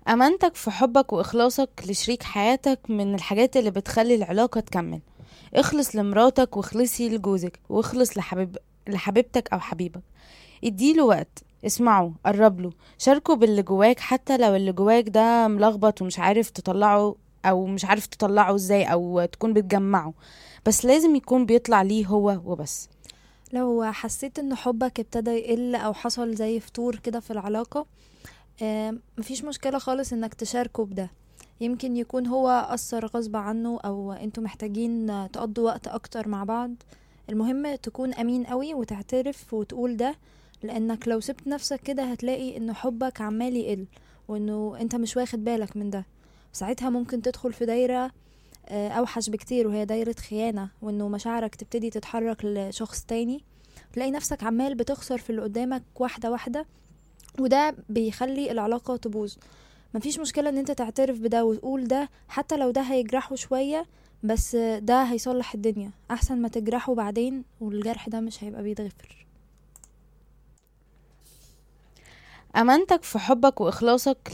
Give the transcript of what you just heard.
أمانتك في حبك وإخلاصك لشريك حياتك من الحاجات اللي بتخلي العلاقة تكمل اخلص لمراتك واخلصي لجوزك واخلص لحبيب لحبيبتك أو حبيبك اديله وقت اسمعه قربله شاركه باللي جواك حتى لو اللي جواك ده ملخبط ومش عارف تطلعه أو مش عارف تطلعه ازاي أو تكون بتجمعه بس لازم يكون بيطلع ليه هو وبس لو حسيت ان حبك ابتدى يقل او حصل زي فتور كده في العلاقة آم، مفيش مشكلة خالص انك تشاركه بده يمكن يكون هو أثر غصب عنه او انتوا محتاجين تقضوا وقت اكتر مع بعض المهم تكون امين قوي وتعترف وتقول ده لانك لو سبت نفسك كده هتلاقي ان حبك عمال يقل وانه انت مش واخد بالك من ده ساعتها ممكن تدخل في دايرة آه، اوحش بكتير وهي دايرة خيانة وانه مشاعرك تبتدي تتحرك لشخص تاني تلاقي نفسك عمال بتخسر في اللي قدامك واحدة واحدة وده بيخلي العلاقة تبوظ مفيش مشكلة ان انت تعترف بده وتقول ده حتى لو ده هيجرحه شوية بس ده هيصلح الدنيا احسن ما تجرحه بعدين والجرح ده مش هيبقى بيتغفر أمانتك في حبك وإخلاصك